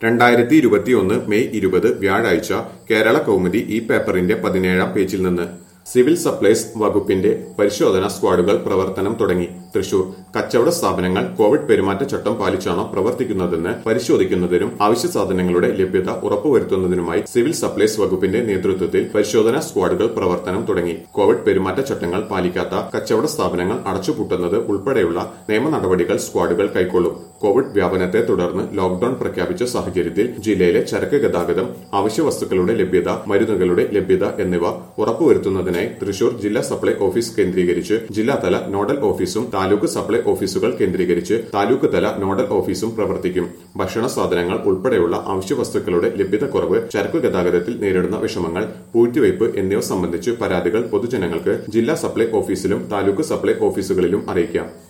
രണ്ടായിരത്തി ഇരുപത്തിയൊന്ന് മെയ് ഇരുപത് വ്യാഴാഴ്ച കേരള കൗമുദി ഈ പേപ്പറിന്റെ പതിനേഴാം പേജിൽ നിന്ന് സിവിൽ സപ്ലൈസ് വകുപ്പിന്റെ പരിശോധനാ സ്ക്വാഡുകൾ പ്രവർത്തനം തുടങ്ങി തൃശൂർ കച്ചവട സ്ഥാപനങ്ങൾ കോവിഡ് പെരുമാറ്റച്ചട്ടം പാലിച്ചാണോ പ്രവർത്തിക്കുന്നതെന്ന് പരിശോധിക്കുന്നതിനും അവശ്യ സാധനങ്ങളുടെ ലഭ്യത ഉറപ്പുവരുത്തുന്നതിനുമായി സിവിൽ സപ്ലൈസ് വകുപ്പിന്റെ നേതൃത്വത്തിൽ പരിശോധനാ സ്ക്വാഡുകൾ പ്രവർത്തനം തുടങ്ങി കോവിഡ് പെരുമാറ്റച്ചട്ടങ്ങൾ പാലിക്കാത്ത കച്ചവട സ്ഥാപനങ്ങൾ അടച്ചുപൂട്ടുന്നത് ഉൾപ്പെടെയുള്ള നിയമ നടപടികൾ സ്ക്വാഡുകൾ കൈക്കൊള്ളും കോവിഡ് വ്യാപനത്തെ തുടർന്ന് ലോക്ഡൌൺ പ്രഖ്യാപിച്ച സാഹചര്യത്തിൽ ജില്ലയിലെ ചരക്ക് ഗതാഗതം അവശ്യ വസ്തുക്കളുടെ ലഭ്യത മരുന്നുകളുടെ ലഭ്യത എന്നിവ ഉറപ്പുവരുത്തുന്നതിനായി തൃശൂർ ജില്ലാ സപ്ലൈ ഓഫീസ് കേന്ദ്രീകരിച്ച് ജില്ലാതല നോഡൽ ഓഫീസും താലൂക്ക് സപ്ലൈ ഓഫീസുകൾ കേന്ദ്രീകരിച്ച് താലൂക്ക് തല നോഡൽ ഓഫീസും പ്രവർത്തിക്കും ഭക്ഷണ സാധനങ്ങൾ ഉൾപ്പെടെയുള്ള അവശ്യ വസ്തുക്കളുടെ ലഭ്യതക്കുറവ് ചരക്ക് ഗതാഗതത്തിൽ നേരിടുന്ന വിഷമങ്ങൾ പൂഴ്ത്തിവയ്പ് എന്നിവ സംബന്ധിച്ച് പരാതികൾ പൊതുജനങ്ങൾക്ക് ജില്ലാ സപ്ലൈ ഓഫീസിലും താലൂക്ക് സപ്ലൈ ഓഫീസുകളിലും അറിയിക്കാം